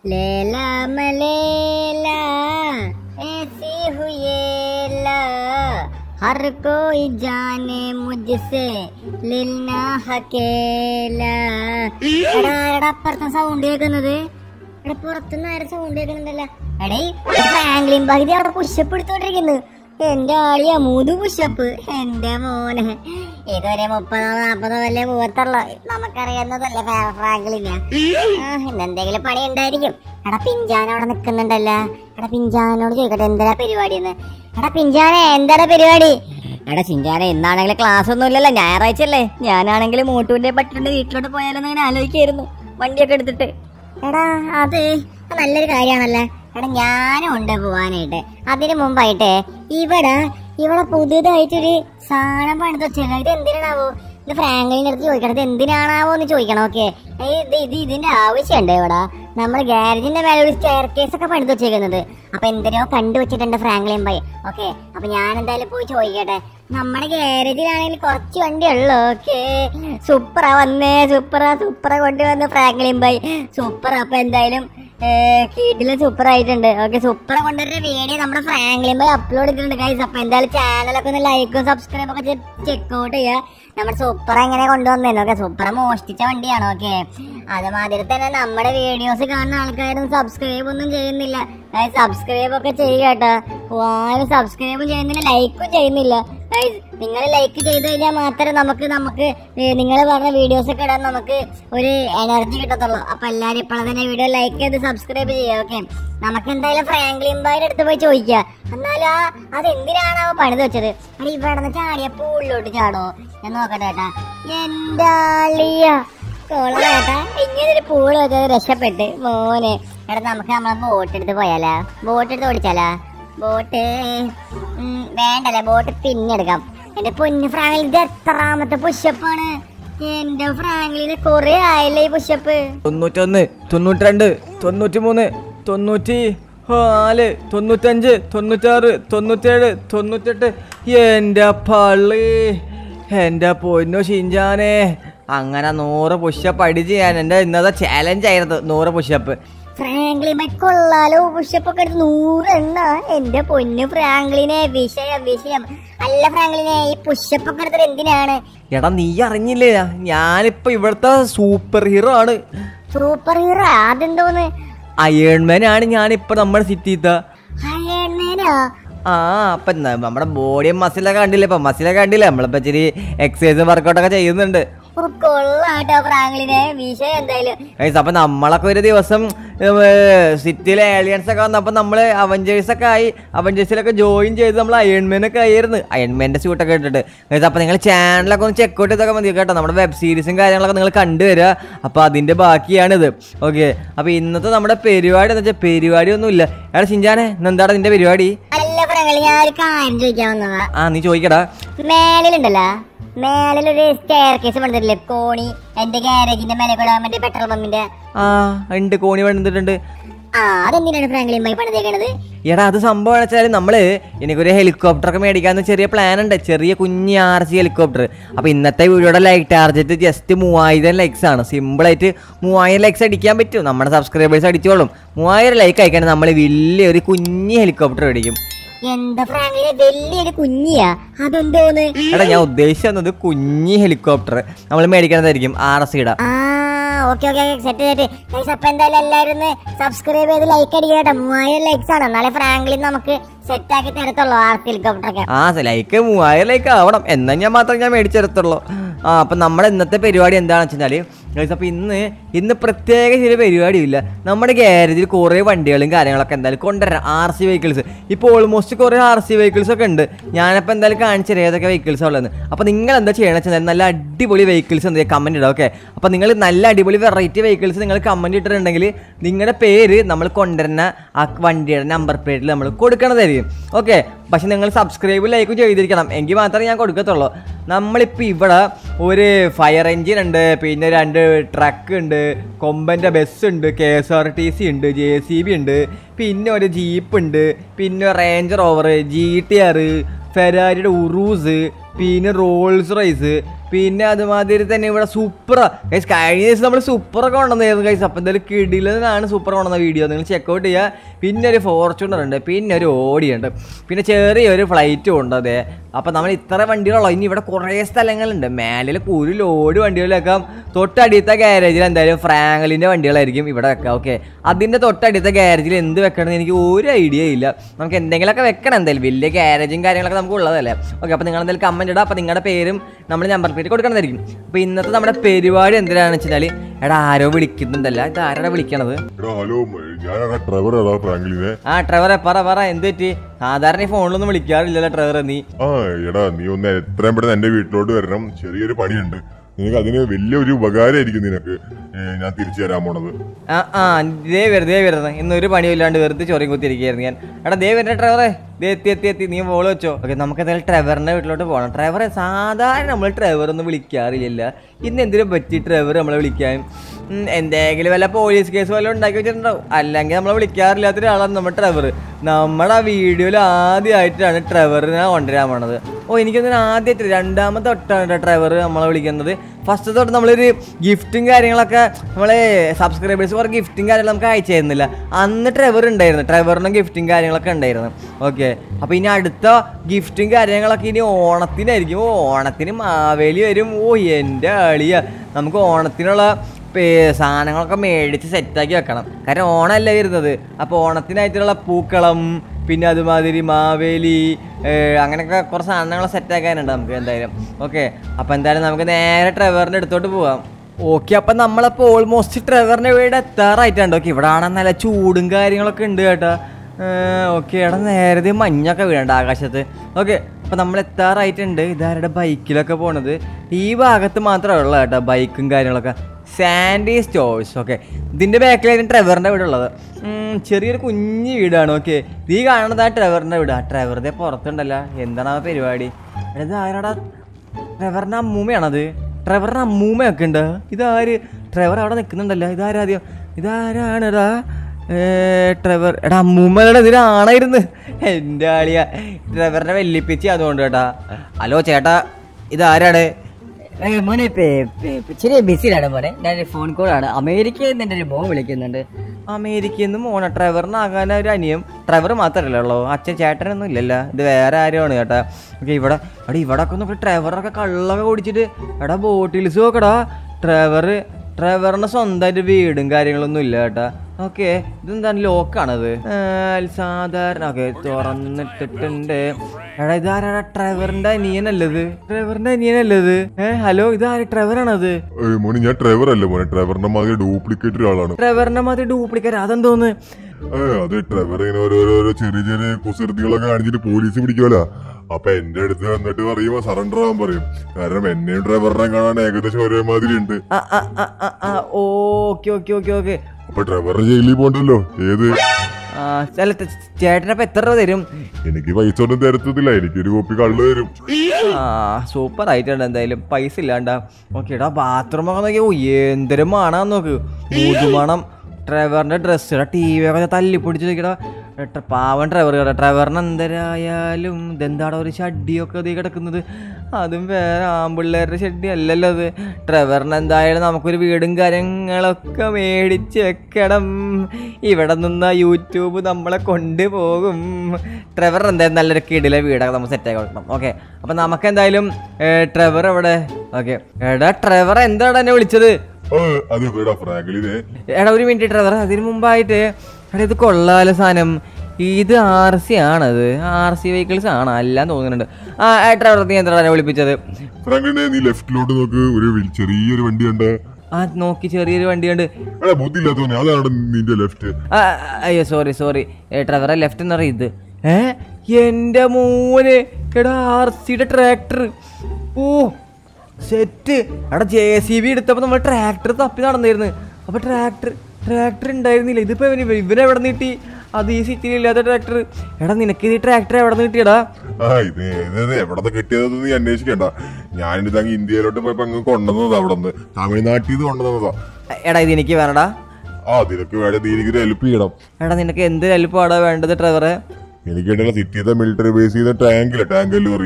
लेला मलेला ऐसी हुए ला हर कोई जाने मुझसे लिलना ഹക്കേല എടാ എടാ അപ്പുറത്തെ സൗണ്ട് കേൾക്കുന്നത് എടാ പുറത്തുനിന്ന് ആരും സൗണ്ട് കേൾക്കുന്നുണ്ടല്ലോ എടേ ഫ്രാങ്ക്ലിൻ പകുതി അവിടെ പുഷപ്പ് എടുത്തോണ്ടിരിക്കുന്നു എന്റെ ആളിയ മൂന്ന് പുഷപ്പ് എന്റെ മോനെ ഇതുവരെ മുപ്പതോ നാപ്പതോ വല്ലേ മൂവത്തുള്ളൂ നമുക്കറിയാവുന്നതല്ലേ ഫ്രാ- ഫ്രാങ്ക്ലിന് ആ ഇന്നെന്തെങ്കിലും പണി ഉണ്ടായിരിക്കും എടാ പിഞ്ചാൻ അവിടെ നിക്കുന്നുണ്ടല്ലോ എടാ പിഞ്ചാനോട് ചോദിക്കട്ടെ എന്താ പരിപാടി എന്ന് എടാ പിഞ്ചാനെ എന്താണ് പരിപാടി എടാ ചിഞ്ചാനെ ഇന്നാണെങ്കിലും ക്ലാസ് ഒന്നും ഇല്ലല്ലോ ഞായറാഴ്ച അല്ലേ ഞാനാണെങ്കിൽ മൂട്ടൂന്റെ പട്ടിന്റെ വീട്ടിലോട്ട് പോയാലോന്ന് ഇങ്ങനെ ആലോചിക്കായിരുന്നു വണ്ടിയൊക്കെ എടുത്തിട്ട് എടാ അത് നല്ലൊരു കാര്യമാണല്ലേ എടാ ഞാനും ഉണ്ട് പോവാനായിട്ട് അതിനു മുമ്പായിട്ട് ഇവിടെ ഇവിടെ പുതിയതായിട്ടൊരു സാധനം പണിത് വെച്ചേക്കാം ഇത് എന്തിനാണാവോ ഇത് ഫ്രാങ്ക്ലിന്റെ അടുത്ത് ചോദിക്കണം ഇത് എന്തിനാണാവോ എന്ന് ചോദിക്കണം ഓക്കെ ഇത് ഇത് ഇതിന്റെ ആവശ്യമുണ്ട് ഇവിടെ നമ്മൾ ഗാരേജിന്റെ മേലെ ഒരു സ്റ്റെയർ കേസ് ഒക്കെ പണിത് വെച്ചേക്കുന്നത് അപ്പൊ എന്തിനോ കണ്ടു വെച്ചിട്ടുണ്ട് ഫ്രാങ്ക്ലിൻ ബൈ ഓക്കെ അപ്പൊ ഞാൻ എന്തായാലും പോയി ചോദിക്കട്ടെ നമ്മുടെ ഗാരേജിലാണെങ്കിൽ കുറച്ച് വണ്ടി ഉള്ളു ഓക്കെ സൂപ്പറാ വന്നേ സൂപ്പറാ സൂപ്പറാ കൊണ്ടുവന്ന് ഫ്രാങ്ക്ലിൻ ബൈ സൂപ്പർ അപ്പൊ എന്തായാലും കീട്ടില് സൂപ്പർ ആയിട്ടുണ്ട് ഓക്കെ സൂപ്പർ കൊണ്ടുവരുന്ന വീഡിയോ നമ്മുടെ ഫ്രാങ്ക്ലിൻ ബൈ അപ്ലോഡ് ചെയ്തിട്ടുണ്ട് ഗൈസ് അപ്പൊ എന്തായാലും ചാനലൊക്കെ ഒന്ന് ലൈക്കും സബ്സ്ക്രൈബ് ഒക്കെ ചെക്ക് ഔട്ട് ചെയ്യുക നമ്മുടെ സൂപ്പർ എങ്ങനെ കൊണ്ടുവന്നേന്ന് ഓക്കെ സൂപ്പർ മോഷ്ടിച്ച വണ്ടിയാണ് ഓക്കെ അതുമാതിരി തന്നെ നമ്മുടെ വീഡിയോസ് കാണുന്ന ആൾക്കാരും സബ്സ്ക്രൈബ് ഒന്നും ചെയ്യുന്നില്ല സബ്സ്ക്രൈബ് ഒക്കെ ചെയ്യുക കേട്ടോ ആരും സബ്സ്ക്രൈബും ചെയ്യുന്നില്ല ലൈക്കും ചെയ്യുന്നില്ല നിങ്ങൾ ലൈക്ക് ചെയ്ത് കഴിഞ്ഞാൽ മാത്രമേ നമുക്ക് നമുക്ക് നിങ്ങൾ പറഞ്ഞ വീഡിയോസ് ഒക്കെ ഇടാൻ നമുക്ക് ഒരു എനർജി കിട്ടത്തുള്ളൂ അപ്പൊ എല്ലാരും ഇപ്പോൾ തന്നെ വീഡിയോ ലൈക്ക് ചെയ്ത് സബ്സ്ക്രൈബ് ചെയ്യുക ഓക്കെ നമുക്ക് എന്തായാലും ഫ്രാങ്ക്ലിൻ ബായുടെ അടുത്ത് പോയി ചോദിക്കുക എന്നാലും ആ അത് എന്തിനാണാവോ പണിത് വെച്ചത് അത് ഇവിടെ നിന്ന് ചാടിയ പൂളിലോട്ട് ചാടോ ഞാൻ നോക്കട്ടെ ചേട്ടാ എന്റെ ആളിയ കൊള്ളാട്ടാ ഇങ്ങനെ ഒരു പൂള് വെച്ചത് രക്ഷപ്പെട്ട് മോനെ എടാ നമുക്ക് നമ്മളെ ബോട്ട് എടുത്ത് പോയാലോ ബോട്ട് എടുത്ത് ഓടിച്ചാലോ ബോട്ട് ഉം, വേണ്ടല്ലേ ബോട്ട് പിന്നെ എടുക്കാം എന്റെ പൊന്ന് ഫ്രാങ്കിൽ ഇത് എത്രാമത്തെ പുഷപ്പാണ് എന്റെ ഫ്രാങ്ക്ലിന് കൊറേ ആയല്ലേ ഈ പുഷപ്പ് തൊണ്ണൂറ്റൊന്ന് തൊണ്ണൂറ്റിരണ്ട് തൊണ്ണൂറ്റി മൂന്ന് തൊണ്ണൂറ്റി നാല് തൊണ്ണൂറ്റഞ്ച് തൊണ്ണൂറ്റാറ് തൊണ്ണൂറ്റേഴ് തൊണ്ണൂറ്റെട്ട് എൻ്റെ പള്ളി എൻ്റെ പൊന്നു ഷിഞ്ചാനെ അങ്ങനെ നൂറ് പുഷപ്പ് അടിച്ച് ഞാൻ എൻ്റെ ഇന്നത്തെ ചാലഞ്ച് ആയിരുന്നു നൂറ് പുഷപ്പ് ഫ്രാങ്ക്ലിൻ കൊള്ളാലോ പുഷപ്പ് ഒക്കെ എടുത്ത് നൂറെണ്ണ എന്റെ പൊന്ന് ഫ്രാങ്ക്ലിനെ വിഷയം വിഷയം അല്ല ഫ്രാങ്ക്ലിനെ ഈ പുഷപ്പ് ഒക്കെ എടുത്തത് എന്തിനാണ് എടാ നീ അറിഞ്ഞില്ലേ ഞാനിപ്പോ ഇവിടുത്തെ സൂപ്പർ ഹീറോ ആണ് സൂപ്പർ ഹീറോ അതെന്തോന്ന് അയേൺമാൻ ആണ് ഞാനിപ്പോ നമ്മുടെ സിറ്റിത്തെ അയൺമാനോ ആ അപ്പൊ ന- നമ്മുടെ ബോഡിയും മസിലൊക്കെ കണ്ടില്ലേ ഇപ്പൊ മസിലൊക്കെ കണ്ടില്ലേ നമ്മളിപ്പോ ഇച്ചിരി എക്സസൈസ് വർക്കൗട്ടൊക്കെ ചെയ്യുന്നുണ്ട് ഓ, കൊള്ളാട്ടോ ഫ്രാങ്ക്ലിനെ വിഷയം എന്തായാലും ഗൈസ് അപ്പൊ നമ്മളൊക്കെ ഒരു ദിവസം സിറ്റിയിലെ ഏലിയൻസ് ഒക്കെ വന്നപ്പോ നമ്മള് അവഞ്ചേഴ്സ് ഒക്കെ ആയി അവഞ്ചേഴ്സിലൊക്കെ ജോയിൻ ചെയ്ത് നമ്മൾ അയൺമാൻ ഒക്കെ ആയിരുന്നു അയൺമാന്റെ സ്യൂട്ടൊക്കെ ഇട്ടിട്ട് ഗൈസ് അപ്പൊ നിങ്ങൾ ചാനലൊക്കെ ഒന്ന് ചെക്ക് ഔട്ട് ചെയ്തൊക്കെ മതി കേട്ടോ നമ്മുടെ വെബ് സീരീസും കാര്യങ്ങളൊക്കെ നിങ്ങൾ കണ്ടുവരിക അപ്പൊ അതിന്റെ ബാക്കിയാണിത് ഓക്കെ അപ്പൊ ഇന്നത്തെ നമ്മുടെ പരിപാടി എന്ന് വെച്ചാൽ പരിപാടി ഒന്നുമില്ല എടാ ചിഞ്ചാനെ ഇന്നെന്താടാ നിന്റെ പരിപാടി അല്ല ഫ്രാങ്ക്ലി ഞാൻ ഒരു കാര്യം ചോദിക്കാൻ വന്നതാ ആ നീ ചോദിക്കടാ മേളിലുണ്ടല്ലോ മേളിലൊരു സ്റ്റെയർ കേസ് പണിതിട്ടില്ലേ കോണി എന്റെ ഗാരേജിന്റെ മേലെ കൂടെ മറ്റേ പെട്രോൾ പമ്പിന്റെ ആ ഉണ്ട് കോണി വന്നിട്ടുണ്ട് ആ അതെന്തിനാണ് ഫ്രാങ്ക്ലിൻ ബൈ പണിതേക്കണത് എടാ അത് സംഭവം വെച്ചാൽ നമ്മള് എനിക്കൊരു ഹെലികോപ്റ്റർ ഒക്കെ മേടിക്കാന്ന് ചെറിയ പ്ലാൻ ഉണ്ട് ചെറിയ കുഞ്ഞ് ആർ സി ഹെലികോപ്റ്റർ അപ്പൊ ഇന്നത്തെ വീഡിയോയുടെ ലൈക്ക് ടാർജറ്റ് ജസ്റ്റ് മൂവായിരം ലൈക്സ് ആണ് സിമ്പിൾ ആയിട്ട് മൂവായിരം ലൈക്സ് അടിക്കാൻ പറ്റും നമ്മുടെ സബ്സ്ക്രൈബേഴ്സ് അടിച്ചോളും മൂവായിരം ലൈക്ക് അയക്കാൻ നമ്മൾ വലിയൊരു കുഞ്ഞ് ഹെലികോപ്റ്റർ മേടിക്കും എന്താ ഫ്രാങ്ക്ലിനെ വലിയൊരു കുഞ്ഞിയാ അതെന്തോന്ന് എടാ ഞാൻ ഉദ്ദേശിച്ചത് കുഞ്ഞ് ഹെലികോപ്റ്റർ നമ്മൾ മേടിക്കുന്നതായിരിക്കും ആർ എസ് സിയുടെ ആ okay okay set set guys അപ്പൊ എന്തായാലും എല്ലാവരും സബ്സ്ക്രൈബ് ചെയ്ത് ലൈക്ക് അടിക്കുക കേട്ടോ മൂവായിരം ലൈക്സ് ആണ് എന്നാലേ ഫ്രാങ്ക്ലിൻ നമുക്ക് സെറ്റ് ആക്കി തരത്തുള്ളൂ ആർ ഹെലികോപ്റ്റർ ഒക്കെ ആ ലൈക്ക് മൂവായിരം ലൈക്ക് ആവണം എന്നാൽ ഞാൻ മാത്രം ഞാൻ മേടിച്ചെടുത്തുള്ളൂ ആ അപ്പം നമ്മുടെ ഇന്നത്തെ പരിപാടി എന്താണെന്ന് വെച്ചാൽ ഗൈസ് അപ്പോൾ ഇന്ന് ഇന്ന് പ്രത്യേക ചില പരിപാടിയില്ല നമ്മുടെ ഗ്യാരേജിൽ കുറേ വണ്ടികളും കാര്യങ്ങളൊക്കെ എന്തായാലും കൊണ്ടുവരാം ആർ സി വെഹിക്കിൾസ് ഇപ്പോൾ ഓൾമോസ്റ്റ് കുറേ ആർ സി വെഹിക്കിൾസ് ഒക്കെ ഉണ്ട് ഞാനപ്പോൾ എന്തായാലും കാണിച്ചു തരാം ഏതൊക്കെ വെഹിക്കിൾസ് ഉള്ളതെന്ന് അപ്പോൾ നിങ്ങൾ എന്താ ചെയ്യണമെന്ന് വെച്ചാൽ നല്ല അടിപൊളി വെഹിക്കിൾസ് എന്താ കമൻറ്റ് ഇടാം ഓക്കെ അപ്പോൾ നിങ്ങൾ നല്ല അടിപൊളി വെറൈറ്റി വെഹിക്കിൾസ് നിങ്ങൾ കമൻറ്റ് ഇട്ടിട്ടുണ്ടെങ്കിൽ നിങ്ങളുടെ പേര് നമ്മൾ കൊണ്ടുവരുന്ന ആ വണ്ടിയുടെ നമ്പർ പ്ലേറ്റിൽ നമ്മൾ കൊടുക്കണതായിരിക്കും ഓക്കെ പക്ഷെ നിങ്ങൾ സബ്സ്ക്രൈബ് ലൈക്ക് ചെയ്തിരിക്കണം എങ്കിൽ മാത്രമേ ഞാൻ കൊടുക്കത്തുള്ളൂ നമ്മളിപ്പോൾ ഇവിടെ ഒരു ഫയർ എഞ്ചിൻ ഉണ്ട് പിന്നെ രണ്ട് ട്രക്ക് ഉണ്ട് കൊമ്പൻ്റെ ബസ് ഉണ്ട് K S R T C ഉണ്ട് ജെ സി ബി ഉണ്ട് പിന്നെ ഒരു ജീപ്പ് ഉണ്ട് പിന്നെ Range Rover G T R ഫെരാരിയുടെ ഉറൂസ് പിന്നെ റോൾസ് റൈസ് പിന്നെ അതുമാതിരി തന്നെ ഇവിടെ സൂപ്പർ ഗൈസ് കഴിഞ്ഞ ദിവസം നമ്മൾ സൂപ്പറൊക്കെ കൊണ്ടുവന്നായിരുന്നു ഗൈസ് അപ്പം എന്തായാലും കിടിലനാണ് സൂപ്പർ കൊണ്ടുവന്ന വീഡിയോ നിങ്ങൾ ചെക്കൗട്ട് ചെയ്യുക പിന്നെ ഒരു ഫോർച്യൂണർ ഉണ്ട് പിന്നെ ഒരു ഓടിയുണ്ട് പിന്നെ ചെറിയൊരു ഫ്ലൈറ്റും ഉണ്ട് അതെ അപ്പം നമ്മൾ ഇത്ര വണ്ടികളുള്ളൂ ഇനി ഇവിടെ കുറേ സ്ഥലങ്ങളുണ്ട് മേലിൽ ഒരു ലോഡ് വണ്ടികളിലൊക്കെ തൊട്ടടിയത്തെ ഗ്യാരേജിൽ എന്തായാലും ഫ്രാങ്കലിൻ്റെ വണ്ടികളായിരിക്കും ഇവിടെ വെക്കാം ഓക്കെ അതിൻ്റെ തൊട്ടടിയത്തെ ഗ്യാരേജിൽ എന്ത് വെക്കണമെന്ന് എനിക്ക് ഒരു ഐഡിയ ഇല്ല നമുക്ക് എന്തെങ്കിലുമൊക്കെ വെക്കണം എന്തായാലും വലിയ ഗ്യാരേജും കാര്യങ്ങളൊക്കെ നമുക്ക് ഉള്ളതല്ലേ ഓക്കെ അപ്പോൾ നിങ്ങൾ എന്തായാലും കമൻറ്റ് ഇടാം അപ്പോൾ നിങ്ങളുടെ പേരും നമ്മൾ നമ്പർ പ്ലേറ്റ് കൊടുക്കണതായിരിക്കും അപ്പോൾ ഇന്നത്തെ നമ്മുടെ പരിപാടി എന്തിനാണെന്ന് വെച്ചാൽ എടാ ആരോ വിളിക്കുന്നുണ്ടല്ല ഇത് ആരാണ് വിളിക്കണത് എടാ ഹലോ ഞാനാണ് ട്രെവർ എടാ ഫ്രാങ്ക്ലിനെ ആ ട്രെവറെ പറ പറ എന്ത് പറ്റി സാധാരണ ഈ ഫോണിലൊന്നും വിളിക്കാറില്ലല്ലോ ട്രെവറെ നീ ആ എടാ നീ ഒന്ന് എത്രയും പെട്ടെന്ന് എന്റെ വീട്ടിലോട്ട് വരണം ചെറിയൊരു പണിയുണ്ട് നിനക്ക് അതിന് വലിയൊരു ഉപകാരമായിരിക്കും നിനക്ക് ഏ, ഞാൻ തിരിച്ചു തരാൻ പോണത് ആ ആ ദേ വെറുതെ വരുന്നത് ഇന്ന് ഒരു പണിയില്ലാണ്ട് വെറുതെ ചൊറിയും കുത്തിരിക്കുകയായിരുന്നു ഞാൻ എടാ ദേ വരുന്ന ട്രെവറെ ദേ എത്തി എത്തി എത്തി നീ ബോൾ വെച്ചോ ഓക്കെ നമുക്ക് എന്തായാലും ട്രെവറിന്റെ വീട്ടിലോട്ട് പോകണം ട്രെവറെ സാധാരണ നമ്മൾ ട്രെവർ ഒന്നും വിളിക്കാറില്ല ഇന്ന് എന്തിനും പറ്റി ട്രെവർ നമ്മളെ വിളിക്കാൻ ഉം, എന്തെങ്കിലും വല്ല പോലീസ് കേസ് വല്ലതും ഉണ്ടാക്കി വെച്ചിട്ടുണ്ടാവും അല്ലെങ്കിൽ നമ്മളെ വിളിക്കാറില്ലാത്ത ഒരാളാണ് നമ്മുടെ ട്രെവർ നമ്മുടെ ആ വീഡിയോയിൽ ആദ്യമായിട്ടാണ് ട്രെവറിനെ കൊണ്ടുവരാൻ പോണത് ഓ എനിക്കൊന്നും ആദ്യമായിട്ട് രണ്ടാമത്തെ തൊട്ടാണ് ട്രെവർ നമ്മളെ വിളിക്കുന്നത് ഫസ്റ്റ് തൊട്ട് നമ്മളൊരു ഗിഫ്റ്റും കാര്യങ്ങളൊക്കെ നമ്മളെ സബ്സ്ക്രൈബേഴ്സ് കുറേ ഗിഫ്റ്റും കാര്യങ്ങളും നമുക്ക് അയച്ചു തരുന്നില്ല അന്ന് ട്രെവർ ഉണ്ടായിരുന്നു ട്രെവറിനും ഗിഫ്റ്റും കാര്യങ്ങളൊക്കെ ഉണ്ടായിരുന്നു ഓക്കെ അപ്പോൾ ഇനി അടുത്ത ഗിഫ്റ്റും കാര്യങ്ങളൊക്കെ ഇനി ഓണത്തിനായിരിക്കും ഓ ഓണത്തിന് മാവേലി വരും ഓ എൻ്റെ അളിയ നമുക്ക് ഓണത്തിനുള്ള പേ- സാധനങ്ങളൊക്കെ മേടിച്ച് സെറ്റാക്കി വെക്കണം കാരണം ഓണമല്ല വരുന്നത് അപ്പോൾ ഓണത്തിനായിട്ടുള്ള പൂക്കളം പിന്നെ അതുമാതിരി മാവേലി ഏഹ് അങ്ങനെയൊക്കെ കുറച്ച് സാധനങ്ങൾ സെറ്റാക്കാനുണ്ട് നമുക്ക് എന്തായാലും ഓക്കെ അപ്പോൾ എന്തായാലും നമുക്ക് നേരെ ട്രെവറിൻ്റെ അടുത്തോട്ട് പോവാം ഓക്കെ അപ്പം നമ്മളപ്പോൾ ഓൾമോസ്റ്റ് ട്രെവറിൻ്റെ വീട് എത്താറായിട്ടുണ്ട് ഓക്കെ ഇവിടെ ആണെങ്കിൽ നല്ല ചൂടും കാര്യങ്ങളൊക്കെ ഉണ്ട് കേട്ടോ ഓക്കെ എടാ നേരത്തെ മഞ്ഞൊക്കെ വീഴണ്ട ആകാശത്ത് ഓക്കെ അപ്പോൾ നമ്മൾ എത്താറായിട്ടുണ്ട് ഇതാരുടെ ബൈക്കിലൊക്കെ പോണത് ഈ ഭാഗത്ത് മാത്രമേ ഉള്ളൂ കേട്ടോ ബൈക്കും കാര്യങ്ങളൊക്കെ സാൻഡി സ്റ്റോഴ്സ് ഓക്കെ ഇതിൻ്റെ ബാക്കിലായിരുന്നു ട്രെവറിൻ്റെ വീടുള്ളത് ഉം, ചെറിയൊരു കുഞ്ഞു വീടാണ് ഓക്കെ ഈ കാണുന്നത് ആ ട്രെവറിൻ്റെ വീട് ആ ട്രെവറിൻ്റെ പുറത്തുണ്ടല്ലോ എന്താണ് ആ പരിപാടി എടാ, ഇത് ആരാടാ ട്രെവറിൻ്റെ അമ്മൂമ്മയാണത് ട്രെവറിൻ്റെ അമ്മൂമ്മയൊക്കെ ഉണ്ട് ഇതാര് ട്രെവർ അവിടെ നിൽക്കുന്നുണ്ടല്ലോ ഇതാരാദ്യം ഇതാരാണെടാ ഏ, ട്രെവർ എടാ അമ്മൂമ്മയുടെ ഇതിലാണായിരുന്നു എൻ്റെ ആളിയ ട്രെവറിനെ വെല്ലിപ്പിച്ച് അതുകൊണ്ട് കേട്ടാ ഹലോ ചേട്ടാ ഇതാരാണ് ഏ, മോനെ പേ- പേ- പേ- ചെറിയ ബിസിയിലാണ് മോനെ ഞാൻ ഫോൺ കോളാണ് അമേരിക്കയിൽ നിന്ന് എൻ്റെ ഒരു മോൻ വിളിക്കുന്നുണ്ട് അമേരിക്കയിൽ നിന്ന് മോണ ട്രെവറിനാകാൻ ഒരു അനിയം ട്രെവർ മാത്രമല്ലേ ഉള്ളൂ അച്ഛൻ ചേട്ടനൊന്നും ഇല്ലല്ലോ ഇത് വേറെ ആരുമാണ് ചേട്ടാ ഓക്കെ ഇവിടെ എടാ ഇവിടെ ഒക്കെ നോക്കി ട്രെവറൊക്കെ കള്ളൊക്കെ കുടിച്ചിട്ട് എടാ ബോട്ടിൽസ് നോക്കടാ ട്രെവർ ട്രെവറിന് സ്വന്തമായിട്ട് വീടും കാര്യങ്ങളൊന്നും ഇല്ല ചേട്ടാ ഓക്കെ ഇതെന്താണ് ലോക്കാണത് സാധാരണ ഓക്കെ തുറന്നിട്ടിട്ടുണ്ട് എടാ ഇതാരാടാ ട്രെവറിന്റെ അനിയനല്ലത് ട്രെവറിന്റെ അനിയനല്ലത് ഏ ഹലോ ഇതാര് ട്രെവറാണത് ഏ, മോനെ ഞാൻ ട്രെവർ അല്ലേ മോനെ ട്രെവറിന്റെ മാതിരി ഡ്യൂപ്ലിക്കേറ്റ് ഒരാളാണ് ട്രെവറിന്റെ മാതിരി ഡ്യൂപ്ലിക്കേറ്റ് അതെന്തോന്ന് ഏ, അത് ട്രെവർ ഇങ്ങനെ ഓരോരോ ചെറിയ ചെറിയ കുസൃതികളൊക്കെ കാണിച്ചിട്ട് പോലീസ് പിടിക്കുമല്ലോ അപ്പൊ എന്റെ അടുത്ത് വന്നിട്ട് പറയുമ്പോ സറണ്ടർ ആവാൻ പറയും കാരണം എന്നെയും ഡ്രൈവറിനെ കാണാൻ ഏകദേശം ഒരേ മാതിരി ഉണ്ട് ആ ആ ആ ആ ആ ഓക്കെ ഓക്കെ ഓക്കെ ഓക്കെ അപ്പൊ ഡ്രൈവർ ജയിലിൽ പോണ്ടല്ലോ ഏത് ആ അല്ല ത- ചേട്ടനപ്പം എത്ര രൂപ തരും എനിക്ക് പൈസ ഒന്നും തരത്തതില്ല എനിക്കൊരു കോപ്പി കള്ള് തരും ആ സൂപ്പർ ആയിട്ടുണ്ട് എന്തായാലും പൈസ ഇല്ലാണ്ടാ ഓക്കെ എടാ ബാത്റൂം ഒക്കെ നോക്കിയോ എന്തൊരു മണം നോക്ക് മൂതുമണം ഡ്രൈവറിന്റെ ഡ്രസ്സ് ടി വി ഒക്കെ തല്ലി പിടിച്ച് നോക്കിയടാ എട്ട പാവൻ ഡ്രൈവർ കേട്ടോ ഡ്രൈവറിന് എന്തരായാലും ഇതെന്താടാ ഒരു ഷഡ്ഡിയൊക്കെ ഇതീ കിടക്കുന്നത് അതും വേറെ ആമ്പിള്ളേരുടെ ഷഡ്ഡി അല്ലല്ലോ അത് ഡ്രൈവറിന് എന്തായാലും നമുക്കൊരു വീടും കാര്യങ്ങളൊക്കെ മേടിച്ച് വെക്കണം ഇവിടെ നിന്ന് യൂട്യൂബ് നമ്മളെ കൊണ്ടുപോകും ട്രെവർ എന്തായാലും നല്ലൊരു കിടിലെ വീടൊക്കെ നമ്മൾ സെറ്റാക്കി കൊടുക്കണം ഓക്കെ അപ്പം നമുക്ക് എന്തായാലും ട്രെവർ എവിടെ ഓക്കെ എടാ ട്രെവർ എന്താണ് എന്നെ വിളിച്ചത് ഏ, അത് വേടാ ഫ്രാങ്ക്ലിനെ എടാ ഒരു മിനിറ്റ് ട്രെവർ അതിന് മുമ്പായിട്ട് എടാ ഇത് കൊള്ളാല സാധനം ഇത് ആർ സി ആണത് ആർ സി വെഹിക്കിൾസ് ആണ് അല്ലാന്ന് തോന്നുന്നുണ്ട് ആ ഏ, ട്രെവർ നീ എന്താണ് എന്നെ വിളിപ്പിച്ചത് ഫ്രാങ്ക്ലിനെ നീ ലെഫ്റ്റിലോട്ട് നോക്ക് ഒരു വി- ചെറിയൊരു വണ്ടി ഉണ്ട് ആ നോക്കി ചെറിയൊരു വണ്ടിയുണ്ട് എടാ ബുദ്ധി ഇല്ലാത്തവനെ അതാണ് നിന്റെ ലെഫ്റ്റ് ആ, അയ്യോ സോറി സോറി ട്രെവറെ ലെഫ്റ്റ് എന്ന് പറയും ഇത് ഏ എൻ്റെ മോന് എടാ ആർ സിയുടെ ട്രാക്ടർ ഓ സെറ്റ് എടാ ജെ സി ബി എടുത്തപ്പോൾ നമ്മൾ ട്രാക്ടർ തപ്പി നടന്നിരുന്നു അപ്പോൾ ട്രാക്ടർ ട്രാക്ടർ ഉണ്ടായിരുന്നില്ല ഇതിപ്പോൾ ഇവന് ഇവനെ എവിടെ നിന്ന് കിട്ടി അത് ഈ സിറ്റിയിൽ ഇല്ലാത്ത ട്രാക്ടർ എടാ നിനക്ക് ഈ ട്രാക്ടർ എവിടെ നിന്ന് കിട്ടിയടാ ആ ഇത് ഇത് എവിടെ കിട്ടിയതെന്ന് നീ അന്വേഷിക്കണ്ട ഞാനിത് അങ്ങ് ഇന്ത്യയിലോട്ട് പോയപ്പോ അങ്ങ് കൊണ്ടുവന്നതാ അവിടെ നിന്ന് തമിഴ്നാട്ടിൽ നിന്ന് കൊണ്ടുവന്നതാ എടാ ഇത് എനിക്ക് വേണടാ ആ നിനക്ക് വേണേ നീ എനിക്ക് ഹെൽപ്പ് ചെയ്യണം എടാ നിനക്ക് എന്ത് ഹെൽപ്പാടാ വേണ്ടത് ഡ്രൈവറെ എനിക്ക് വേണ്ടിയുള്ള സിറ്റിയിലെ മിലിറ്ററി ബേസ് ചെയ്ത ടാങ്കില്ല ടാങ്ക് ലോറി